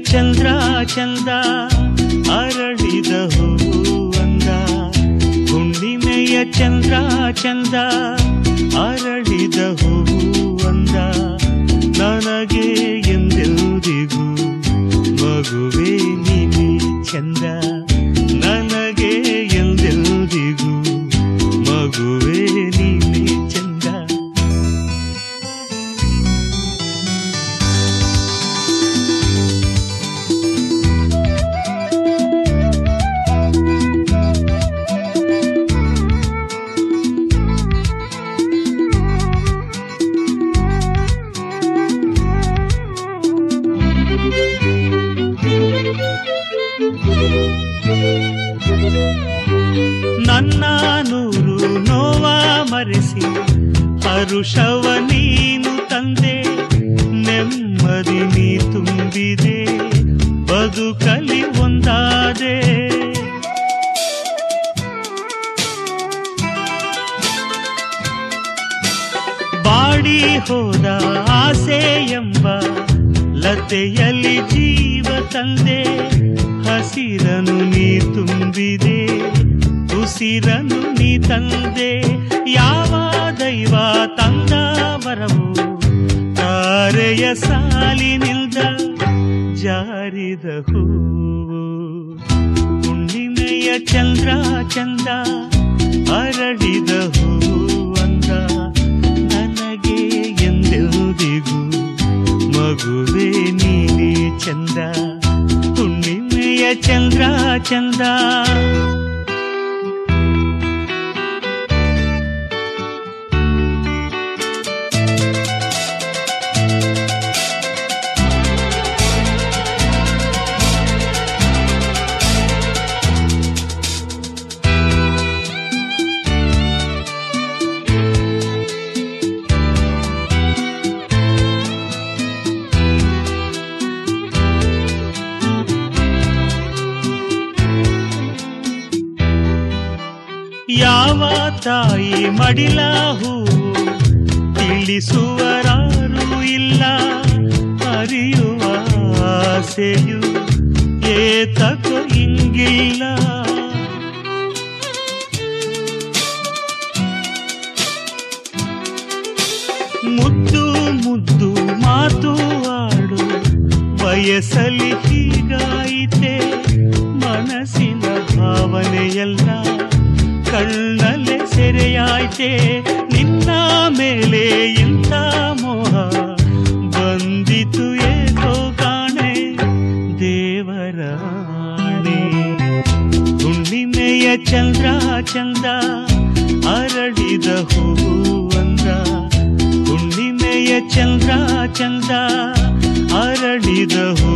ಚಂದ್ರ ಚಂದ ಅರಳಿದ ಹೂವಂದ ಹುಣ್ಣಿಮೆಯ ಚಂದ್ರ ಚಂದ ಅರಳಿದ ಹೂವಂದ ನನಗೆ ಎಂದೆಂದಿಗೂ ಮಗುವೆ ನೀನೆ ಚಂದ ನನಗೆ ಎಂದೆಂದಿಗೂ ಮಗುವೆ ನೀನೆ ಚಂದ ನನ್ನ ನೂರು ನೋವ ಮರೆಸಿ ಹರುಷವ ನೀನು ತಂದೆ ನೆಮ್ಮದಿ ನೀ ತುಂಬಿದೆ ಬದುಕಲಿ ಒಂದಾದೆ ಬಾಡಿ ಹೋದ ಆಸೆ ಎಂಬ ಲತೆಯಲ್ಲಿ ಜೀವ ತಂದೆ ಹಸಿರನು ನೀ ತುಂಬಿದೆ ಉಸಿರನು ನೀ ತಂದೆ ಯಾವ ದೈವ ತಂದ ವರವು ತಾರೆಯ ಸಾಲಿನಿಂದ ಜಾರಿದ ಹೂವು ಹುಣ್ಣಿಮೆಯ ಚಂದ್ರ ಚಂದ ಅರಳಿದ ಹೂವಂದ ನನಗೆ ಎಂದೆಂದಿಗೂ ಮಗುವೆ ನೀನೇ ಚಂದ ಹುಣ್ಣಿಮೆಯ ಚಂದ್ರ ಚಂದ ಯಾವ ತಾಯಿ ಮಡಿಲ ಹೂವು ತಿಳಿಸುವರಾರು ಇಲ್ಲ ಅರಿಯುವ ಆಸೆಯು ಏತಕೋ ಹಿಂಗಿಲ್ಲ ಮುದ್ದು ಮುದ್ದು ಮಾತು ಆಡು ವಯಸ್ಸಲ್ಲಿ ಹೀಗಾಯಿತೆ ಮನಸ್ಸಿನ ಭಾವನೆಯಲ್ಲ ಕಣ್ಣಲ್ಲೇ ಸೆರೆಯಾಯ್ತೆ ನಿನ್ನ ಮೇಲೆ ಇಂಥ ಮೋಹ ಬಂದಿತು ಏಕೋ ಕಾಣೆ ದೇವರ ಆಣೆ ಹುಣ್ಣಿಮೆಯ ಚಂದ್ರ ಚಂದ ಅರಳಿದ ಹೂವಂದ ಹುಣ್ಣಿಮೆಯ ಚಂದ್ರ ಚಂದ ಅರಳಿದ ಹೂ